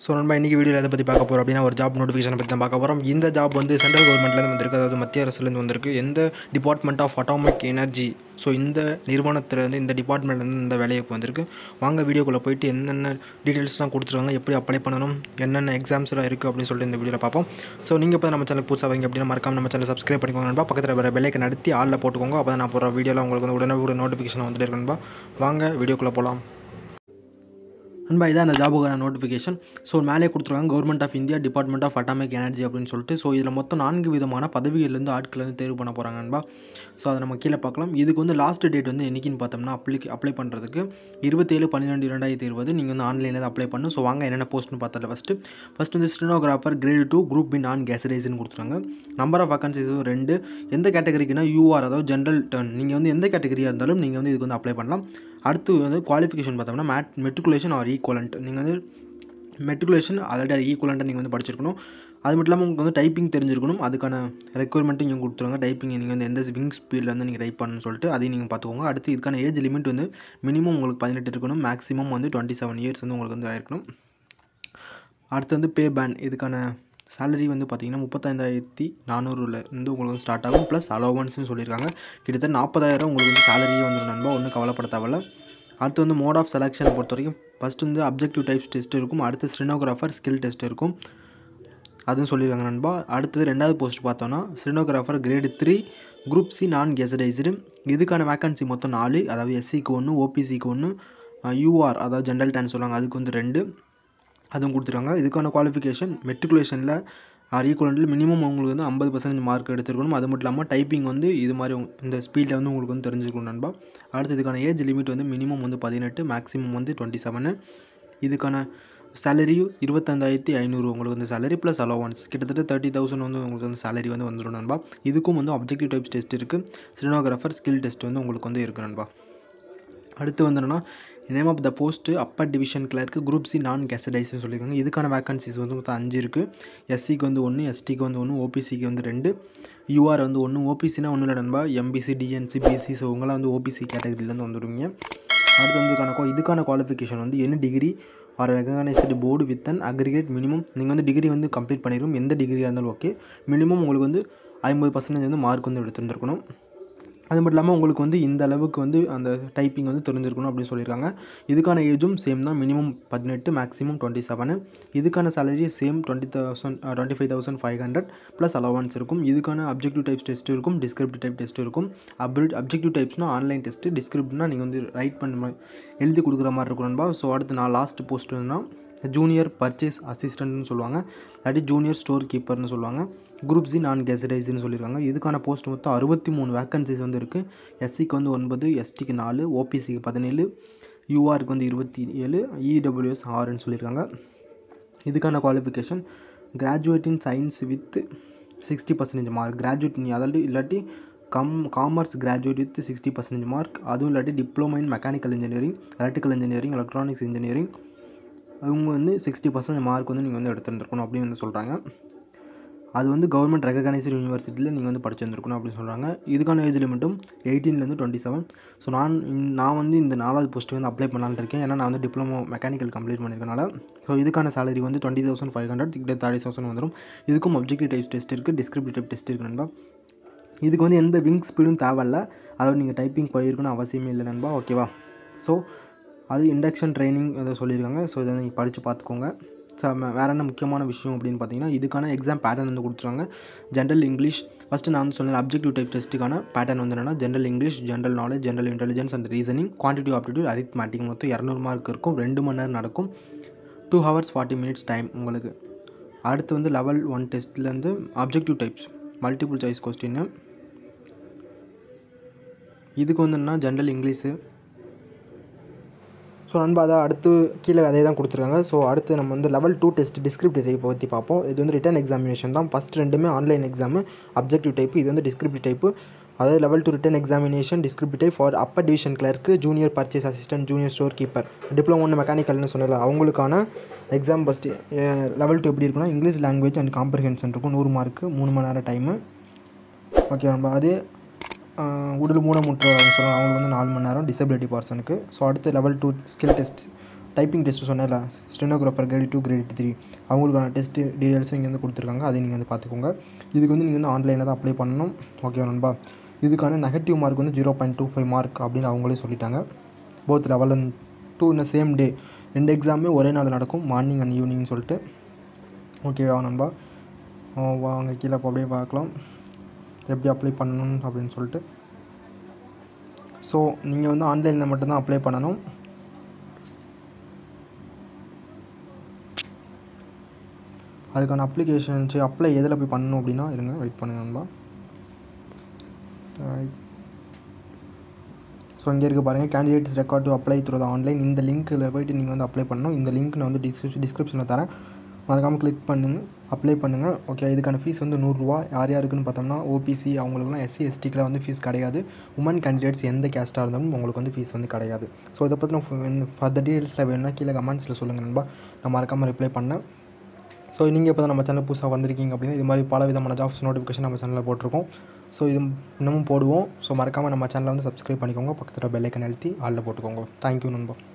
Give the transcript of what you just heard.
so நம்ம இன்றைக்கி வீடியோவில் எதை பற்றி பார்க்க போகிறோம் அப்படின்னா ஒரு ஜாப் நோட்டிஃபிகேஷனை பற்றி தான் பார்க்க போகிறோம் இந்த ஜாப் வந்து சென்ட்ரல் கவர்மெண்ட்லேருந்து வந்திருக்கு அதாவது மத்திய அரசுலேருந்து வந்திருக்கு எந்த Department of Atomic Energy so இந்த நிறுவனத்துலேருந்து இந்த டிபார்ட்மெண்ட்லேருந்து இந்த வேலைக்கு வந்திருக்கு வாங்க வீடியோக்குள்ளே போயிட்டு என்னென்ன டீட்டெயில்ஸ்லாம் கொடுத்துருக்காங்க எப்படி அப்ளை பண்ணணும் என்னென்ன எக்ஸாம்ஸ்லாம் இருக்குது அப்படின்னு சொல்லிட்டு இந்த வீடியோவில் பார்ப்போம் ஸோ நீங்கள் இப்போ நம்ம சேனல் புதுசாக வரீங்க அப்படின்னா மறக்காம நம்ம சேனல் சப்ஸ்கிரைப் பண்ணிக்கோங்க நண்பா பக்கத்தில் வர பெல்லைக்கை நடத்தி ஆளில் போட்டுக்கோங்க அப்போ தான் நான் போகிற வீடியோவில் உங்களுக்கு வந்து உடனே கூட நோட்டிஃபிகேஷன் வந்துட்டு இருக்கு நண்பா வாங்க வீடியோக்குள்ளே போகலாம் நண்பா இதான் அந்த ஜாபுக்கான நோட்டிஃபிகேஷன் ஸோ மேலே கொடுத்துருக்காங்க Government of India Department of Atomic Energy அப்படின்னு சொல்லிட்டு ஸோ இதில் மொத்தம் நான்கு விதமான பதவிகள்லேருந்து ஆட்கள் வந்து தேர்வு பண்ண போகிறாங்க நண்பா ஸோ அதை நம்ம கீழே பார்க்கலாம் இதுக்கு வந்து லாஸ்ட் டேட் வந்து என்னைக்குன்னு பார்த்தோம்னா அப்ளை அப்ளை பண்ணுறதுக்கு இருபத்தேழு பன்னிரெண்டு இரண்டாயிரத்தி இருபது நீங்கள் வந்து ஆன்லைனில் தான் அப்ளை பண்ணணும் ஸோ வாங்க என்னென்ன போஸ்ட்னு பார்த்தல ஃபஸ்ட்டு ஃபஸ்ட் வந்து stenographer grade two group B non கேசரைஸ்னு கொடுத்துருக்காங்க நம்பர் ஆஃப் வேகன்சிஸும் ரெண்டு எந்த கேட்டகரிக்குனா யூஆர் அதாவது ஜென்ரல் டர்ன் நீங்கள் வந்து எந்த கேட்டகரியாக இருந்தாலும் நீங்கள் வந்து இதுக்கு வந்து அப்ளை பண்ணலாம் அடுத்து வந்து குவாலிஃபிகேஷன் பார்த்தோம்னா மேட் மெட்ரிகுலேஷன் ஆர் ஈக்குவலண்ட் நீங்கள் வந்து மெட்ரிகுலேஷன் ஆல்ரெடி அது ஈக்குவலண்ட்டாக நீங்கள் வந்து படிச்சிருக்கணும் அது மட்டும் இல்லாமல் உங்களுக்கு வந்து டைப்பிங் தெரிஞ்சிருக்கணும் அதுக்கான ரெக்குயர்மெண்ட்டும் இங்கே கொடுத்துருவாங்க டைப்பிங் நீங்கள் வந்து எந்த விங் ஸ்பீடில் வந்து நீங்கள் டைப் பண்ணணும்னு சொல்லிட்டு அதையும் நீங்கள் பார்த்துக்கோங்க அடுத்து இதுக்கான ஏஜ் லிமிட் வந்து மினிமம் உங்களுக்கு பதினெட்டு இருக்கணும் மேக்ஸிமம் வந்து டுவெண்ட்டி செவன் இயர்ஸ் வந்து உங்களுக்கு வந்து ஆயிருக்கணும் அடுத்து வந்து பே பேன் இதுக்கான சேலரி வந்து பார்த்திங்கன்னா முப்பத்தைந்தாயிரத்தி நானூறுல இருந்து உங்களுக்கு வந்து ஸ்டார்ட் ஆகும் ப்ளஸ் அலோவன்ஸ்னு சொல்லியிருக்காங்க கிட்டத்தட்ட நாற்பதாயிரம் உங்களுக்கு வந்து சேலரியே வந்துடும் நண்பா ஒன்றும் கவலைப்பட தேவையில்ல அடுத்து வந்து மோட் ஆஃப் செலெக்ஷனை பொறுத்த வரைக்கும் ஃபஸ்ட் வந்து அப்ஜெக்டிவ் டைப்ஸ் டெஸ்ட் இருக்கும் அடுத்து ஸ்டெனோகிராஃபர் ஸ்கில் டெஸ்ட் இருக்கும் அதுவும் சொல்லியிருக்காங்க நண்பா அடுத்தது ரெண்டாவது போஸ்ட் பார்த்தோன்னா stenographer grade three group C non gazetted இதுக்கான வேக்கன்சி மொத்தம் நாலு அதாவது எஸ்சிக்கு ஒன்று ஓபிசிக்கு ஒன்று யூஆர் அதாவது ஜென்ரல் டேன் சொல்லுவாங்க அதுக்கு வந்து ரெண்டு அதுவும் கொடுத்துருக்காங்க இதுக்கான குவாலிஃபிகேஷன் மெட்ரிகுலேஷனில் ஆர் ஈக்குவலண்டில் மினிமம் உங்களுக்கு வந்து ஐம்பது பர்சன்டேஜ் மார்க் எடுத்துருக்கணும் அது மட்டும் இல்லாமல் டைப்பிங் வந்து இது மாதிரி உங்க- இந்த ஸ்பீடில் வந்து உங்களுக்கு வந்து தெரிஞ்சுக்கணும் நண்பா அடுத்து இதுக்கான ஏஜ் லிமிட் வந்து மினிமம் வந்து பதினெட்டு மேக்ஸிமம் வந்து டுவெண்ட்டி செவனு இதுக்கான சேலரியும் இருபத்தஞ்சாயிரத்தி ஐநூறு உங்களுக்கு வந்து சேலரி ப்ளஸ் அலோவன்ஸ் கிட்டத்தட்ட தேர்ட்டி தௌசண்ட் வந்து உங்களுக்கு வந்து சேலரி வந்து வந்துடும் நண்பா இதுக்கும் வந்து அப்ஜெக்டிவ் டைப்ஸ் டெஸ்ட் இருக்குது சினிமாகிராஃபர் ஸ்கில் டெஸ்ட் வந்து உங்களுக்கு வந்து இருக்குது நண்பா அடுத்து வந்து என்னன்னா name of the post upper division clerk group C non கெசடைஸ்னு சொல்லியிருக்காங்க இதுக்கான வேகன்சிஸ் வந்து மொத்தம் அஞ்சு இருக்குது எஸ்சிக்கு வந்து ஒன்று எஸ்டிக்கு வந்து ஒன்று ஓபிசிக்கு வந்து ரெண்டு யூஆர் வந்து ஒன்று ஓபிசினா ஒன்றும் இல்லை நண்பா எம்பிசி டிஎன்சி பிசி ஸோ உங்களாம் வந்து ஓபிசி கேட்டகரியிலேருந்து வந்துடுவீங்க அடுத்து வந்து இதுக்கான qua- இதுக்கான குவாலிஃபிகேஷன் வந்து என்ன degree or recognised board with an aggregate minimum நீங்கள் வந்து டிகிரி வந்து கம்ப்ளீட் பண்ணிடும் எந்த டிகிரியாக இருந்தாலும் ஓகே மினிமம் உங்களுக்கு வந்து ஐம்பது பர்சன்டேஜ் வந்து மார்க் வந்து எடுத்துருந்துருக்கணும் அது மட்டும் இல்லாமல் உங்களுக்கு வந்து இந்த அளவுக்கு வந்து அந்த டைப்பிங் வந்து தெரிஞ்சிருக்கணும் அப்படின்னு சொல்லியிருக்காங்க இதுக்கான ஏஜும் சேம் தான் மினிமம் பதினெட்டு மேக்ஸிமம் டுவெண்ட்டி செவனு இதுக்கான salary same twenty thousand twenty five thousand five hundred plus allowance இருக்கும் இதுக்கான அப்ஜெக்டிவ் டைப்ஸ் டெஸ்ட் இருக்கும் டிஸ்கிரிப்டிவ் டைப் டெஸ்ட் இருக்கும் அப்ரிட் அப்ஜெக்டிவ் டைப்ஸ்னால் ஆன்லைன் டெஸ்ட்டு டிஸ்கிரிப்ட்னா நீங்கள் வந்து ரைட் பண்ண மாதிரி எழுதி கொடுக்குற மாதிரி இருக்கும் நண்பா ஸோ அடுத்து நான் லாஸ்ட் போஸ்ட்னா ஜூனியர் பர்ச்சேஸ் அசிஸ்டன்ட்னு சொல்லுவாங்க இல்லாட்டி ஜூனியர் ஸ்டோர் கீப்பர்னு சொல்லுவாங்க குரூப் சி நான் கெசடைஸ்னு சொல்லியிருக்காங்க இதுக்கான போஸ்ட் மொத்தம் அறுபத்தி மூணு வேக்கன்சிஸ் வந்து இருக்குது எஸ்சிக்கு வந்து ஒன்பது எஸ்டிக்கு நாலு ஓபிசிக்கு பதினேழு யூஆருக்கு வந்து இருபத்தி ஏழு இடபிள்யூஎஸ் ஆறுன்னு சொல்லியிருக்காங்க இதுக்கான qualification graduate in science with sixty percentage mark graduate நீ அதாவது இல்லாட்டி கம் commerce graduate with sixty percentage mark அதுவும் இல்லாட்டி diploma in mechanical engineering electrical engineering electronics engineering அவங்க வந்து சிக்ஸ்டி பர்சன்டேஜ் மார்க் வந்து நீங்கள் வந்து எடுத்துருந்துருக்கணும் அப்படின்னு வந்து சொல்கிறாங்க அது வந்து கவர்மெண்ட் ரெகனைஸ்டு யூனிவர்சிட்டியில் நீங்கள் வந்து படிச்சிருந்துருக்கணும் அப்படின்னு சொல்கிறாங்க இதுக்கான ஏஜ் லிமிட்டும் எயிட்டீன்லேருந்து டுவெண்ட்டி செவன் ஸோ நான் இந்த- நான் வந்து இந்த நாலாவது போஸ்ட்டு வந்து அப்ளை பண்ணலான்னு இருக்கேன் ஏன்னா நான் வந்து டிப்ளமோ மெக்கானிக்கல் கம்ப்ளீட் பண்ணியிருக்கனால ஸோ இதுக்கான சேலரி வந்து டுவெண்ட்டி தௌசண்ட் ஃபைவ் ஹண்ட்ரட் கிட்ட தேர்ட்டி தௌசண்ட் வந்துடும் இதுக்கும் அப்ஜெக்டிவ் டைப்ஸ் டெஸ்ட் இருக்குது டிஸ்கிரிப்டிவ் டைப் டெஸ்ட் இருக்கு நண்பா இதுக்கு வந்து எந்த விங் ஸ்பீடும் தேவையில்ல அதாவது நீங்கள் டைப்பிங் போயிருக்கணும் அவசியமே இல்லை நண்பா ஓகேவா ஸோ அது இண்டக்ஷன் ட்ரைனிங் அதை சொல்லியிருக்காங்க ஸோ இதை நீங்கள் படித்து பார்த்துக்கோங்க ஸோ வேறு என்ன முக்கியமான விஷயம் அப்படின்னு பார்த்தீங்கன்னா இதுக்கான எக்ஸாம் பேட்டர்ன் வந்து கொடுத்துருவாங்க ஜென்ரல் இங்கிலீஷ் ஃபஸ்ட்டு நான் வந்து சொன்னேன் அப்ஜெக்டிவ் டைப் டெஸ்ட்டுக்கான பேட்டர்ன் வந்து என்னன்னா general English general knowledge general intelligence and reasoning quantity aptitude arithmetic மொத்தம் இரநூறு மார்க் இருக்கும் ரெண்டு மணி நேரம் நடக்கும் two hours forty minutes time உங்களுக்கு அடுத்து வந்து லெவல் ஒன் டெஸ்ட்லேருந்து அப்ஜெக்டிவ் டைப்ஸ் மல்டிபிள் சாய்ஸ் கொஸ்டின்னு இதுக்கு வந்து என்ன ஜென்ரல் இங்கிலீஷு ஸோ நண்பா அதை அடுத்து கீழே அதே தான் கொடுத்துருக்காங்க ஸோ அடுத்து நம்ம வந்து level two test descriptive type பற்றி பார்ப்போம் இது வந்து ரிட்டன் எக்ஸாமினேஷன் தான் ஃபஸ்ட் ரெண்டுமே ஆன்லைன் எக்ஸாமு அப்ஜெக்டிவ் டைப் இது வந்து டிஸ்கிரிப்டிவ் டைப்பு அதாவது level two written examination descriptive type for upper division clerk junior purchase assistant junior store keeper diploma ஒன்று மெக்கானிக்கல்னு சொன்னல அவங்களுக்கான எக்ஸாம் ஃபஸ்ட்டு லெவல் டூ எப்படி இருக்குன்னா இங்கிலீஷ் லாங்குவேஜ் அண்ட் காம்ப்ரிஹென்ஷன் இருக்கும் நூறு மார்க்கு மூணு மணி நேரம் டைமு ஓகே நம்ம அதே உடல் மூடமுற்றவங்க சொல்லுவாங்க அவங்களுக்கு வந்து நாலு மணி நேரம் டிசபிலிட்டி பர்சனுக்கு ஸோ அடுத்து level two skill test typing test சொன்னேன்ல stenographer grade two grade three அவங்களுக்கான டெஸ்ட்டு டீடைல்ஸும் இங்கே வந்து கொடுத்துருக்காங்க அதை நீங்கள் வந்து பார்த்துக்கோங்க இதுக்கு வந்து நீங்கள் வந்து ஆன்லைனில் தான் அப்ளை பண்ணணும் ஓகே நண்பா இதுக்கான நெகட்டிவ் மார்க் வந்து zero point two five mark அப்படின்னு அவங்களே சொல்லிட்டாங்க போத் லெவல் அண்ட் டூ இந்த சேம் டே ரெண்டு எக்ஸாமே ஒரே நாள் நடக்கும் மார்னிங் அண்ட் ஈவினிங்னு சொல்லிட்டு ஓகேவா நண்பா ஆ, வாங்க கீழே இப்போ அப்படியே பார்க்கலாம் எப்படி அப்ளை பண்ணணும் அப்படின்னு சொல்லிட்டு ஸோ நீங்கள் வந்து ஆன்லைனில் மட்டும்தான் அப்ளை பண்ணணும் அதுக்கான அப்ளிகேஷன்ஸ் அப்ளை எதில் போய் பண்ணணும் அப்படின்னா இருங்க வெயிட் பண்ணுங்க நண்பா ஸோ இங்கே இருக்க பாருங்கள் candidates required to apply through the online இந்த லிங்க்கில் போயிட்டு நீங்கள் வந்து அப்ளை பண்ணணும் இந்த லிங்க் நான் வந்து டிஸ்கிரிப்ஷன் டிஸ்கிரிப்ஷனில் தரேன் மறக்காமல் கிளிக் பண்ணுங்கள் அப்ளை பண்ணுங்கள் ஓகே இதுக்கான ஃபீஸ் வந்து நூறுரூவா யார் யாருக்குன்னு பார்த்தோம்னா ஓபிசி அவங்களுக்குலாம் எஸ்சி எஸ்டிக்கெலாம் வந்து ஃபீஸ் கிடையாது உமன் கேண்டிடேட்ஸ் எந்த கேஸ்ட்டாக இருந்தாலும் உங்களுக்கு வந்து ஃபீஸ் வந்து கிடையாது ஸோ இதை பற்றின ஃபர்தர் டீட்டெயில்ஸில் வேணும்னா கீழே கமெண்ட்ஸில் சொல்லுங்கள் நண்பா நான் மறக்காமல் ரிப்ளை பண்ணேன் ஸோ நீங்கள் இப்போ தான் நம்ம சேனல் புதுசாக வந்திருக்கீங்க அப்படின்னா இது மாதிரி பல விதமான ஜாப்ஸ் நோட்டிஃபிகேஷன் நம்ம சேனலில் போட்டிருக்கோம் ஸோ இது இன்னமும் போடுவோம் ஸோ மறக்காமல் நம்ம சேனலை வந்து சப்ஸ்கிரைப் பண்ணிக்கோங்க பக்கத்தில் பெல்லைக்கன் அழுத்தி ஆளில் போட்டுக்கோங்க தேங்க்யூ நண்பா